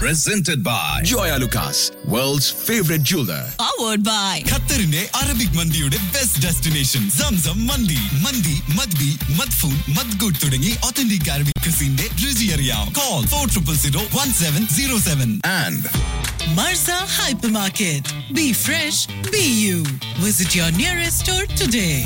presented by Joya Lucas, world's favorite jeweler. powered by ഖത്തറിന്റെ Arabic മന്തിയുടെ best destination സംസം മന്തി മന്തി മദ്ബി മദ്ഫൂൻ മദ്ഗുഡ് തുടങ്ങി ഒത്തന്റിക് അറബിക് ക്രിസിന്റെ രുചി അറിയാം call four triple zero one seven zero seven And Marza Hypermarket. Be fresh, be you. Visit your nearest store today.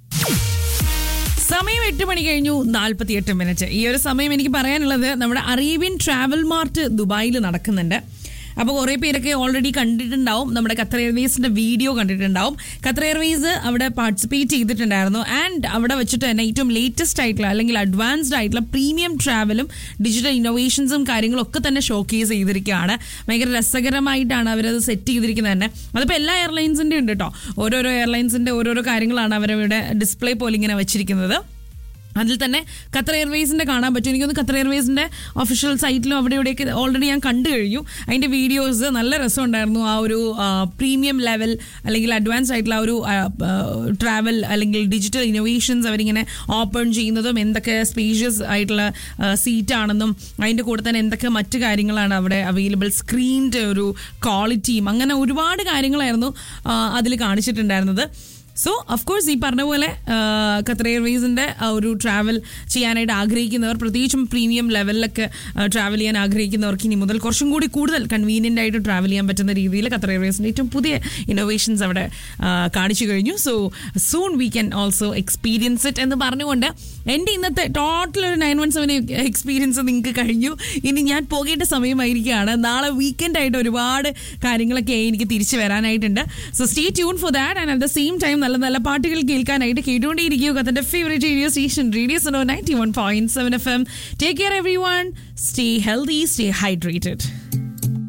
സമയം എട്ട് മണി കഴിഞ്ഞു നാൽപ്പത്തിയെട്ട് മിനിറ്റ് ഈ ഒരു സമയം എനിക്ക് പറയാനുള്ളത് നമ്മുടെ അറേബ്യൻ ട്രാവൽ മാർട്ട് ദുബായിൽ നടക്കുന്നുണ്ട് അപ്പോൾ കുറേ പേരൊക്കെ ഓൾറെഡി കണ്ടിട്ടുണ്ടാവും നമ്മുടെ ഖത്തർ എയർവേസിന്റെ വീഡിയോ കണ്ടിട്ടുണ്ടാവും ഖത്തർ എയർവേസ് അവിടെ പാർട്ടിസിപ്പേറ്റ് ചെയ്തിട്ടുണ്ടായിരുന്നു ആൻഡ് അവിടെ വെച്ചിട്ട് തന്നെ ഏറ്റവും ലേറ്റസ്റ്റ് ആയിട്ടുള്ള അല്ലെങ്കിൽ അഡ്വാൻസ്ഡ് ആയിട്ടുള്ള പ്രീമിയം ട്രാവലും ഡിജിറ്റൽ ഇന്നോവേഷൻസും കാര്യങ്ങളും ഒക്കെ തന്നെ ഷോക്കേസ് ചെയ്തിരിക്കുകയാണ് ഭയങ്കര രസകരമായിട്ടാണ് അവരത് സെറ്റ് ചെയ്തിരിക്കുന്നത് തന്നെ അതിപ്പോൾ എല്ലാ എയർലൈൻസിൻ്റെ ഉണ്ട് കേട്ടോ ഓരോരോ എയർലൈൻസിൻ്റെ ഓരോരോ കാര്യങ്ങളാണ് അവരവിടെ ഡിസ്പ്ലേ പോലെ ഇങ്ങനെ വെച്ചിരിക്കുന്നത് അതിൽ തന്നെ ഖത്തർ എയർവേസിന്റെ കാണാൻ പറ്റും എനിക്കൊന്ന് ഖത്തർ എയർവേസിന്റെ ഒഫീഷ്യൽ സൈറ്റിലും അവിടെ ഇവിടെയൊക്കെ ഓൾറെഡി ഞാൻ കണ്ടു കഴിഞ്ഞു അതിന്റെ വീഡിയോസ് നല്ല രസമുണ്ടായിരുന്നു ആ ഒരു പ്രീമിയം ലെവൽ അല്ലെങ്കിൽ അഡ്വാൻസ് ആയിട്ടുള്ള ആ ഒരു ട്രാവൽ അല്ലെങ്കിൽ ഡിജിറ്റൽ ഇന്നോവേഷൻസ് അവരിങ്ങനെ ഓപ്പൺ ചെയ്യുന്നതും എന്തൊക്കെ സ്പേഷ്യസ് ആയിട്ടുള്ള സീറ്റ് ആണെന്നും അതിന്റെ കൂടെ തന്നെ എന്തൊക്കെ മറ്റു കാര്യങ്ങളാണ് അവിടെ അവൈലബിൾ സ്ക്രീനിന്റെ ഒരു ക്വാളിറ്റിയും അങ്ങനെ ഒരുപാട് കാര്യങ്ങളായിരുന്നു അതിൽ കാണിച്ചിട്ടുണ്ടായിരുന്നത് സോ കോഴ്സ് ഈ പറഞ്ഞ പോലെ ഖത്തർ എയർവേസിന്റെ ആ ഒരു ട്രാവൽ ചെയ്യാനായിട്ട് ആഗ്രഹിക്കുന്നവർ പ്രത്യേകിച്ചും പ്രീമിയം ലെവലിലൊക്കെ ട്രാവൽ ചെയ്യാൻ ആഗ്രഹിക്കുന്നവർക്ക് ഇനി മുതൽ കുറച്ചും കൂടി കൂടുതൽ കൺവീനിയൻ്റ് ആയിട്ട് ട്രാവൽ ചെയ്യാൻ പറ്റുന്ന രീതിയിൽ ഖത്തർ എയർവേസിന്റെ ഏറ്റവും പുതിയ ഇന്നോവേഷൻസ് അവിടെ ആ, കാണിച്ചു കഴിഞ്ഞു so soon we can also experience it എന്ന് പറഞ്ഞുകൊണ്ട് എൻ്റെ ഇന്നത്തെ ടോട്ടൽ ഒരു നയൻ വൺ സെവൻ എക്സ്പീരിയൻസ് നിങ്ങൾക്ക് കഴിഞ്ഞു ഇനി ഞാൻ പോകേണ്ട സമയമായിരിക്കുകയാണ് നാളെ വീക്കെൻഡ് ആയിട്ട് ഒരുപാട് കാര്യങ്ങളൊക്കെ എനിക്ക് തിരിച്ചു വരാനായിട്ടുണ്ട് so stay tune for that and at the same time നല്ല നല്ല പാട്ടുകൾ കേൾക്കാനായിട്ട് കേട്ടുകൊണ്ടേയിരിക്കുക കത്തൻ്റെ favourite radio station radio Suno ninety one point seven F M take care everyone stay healthy stay hydrated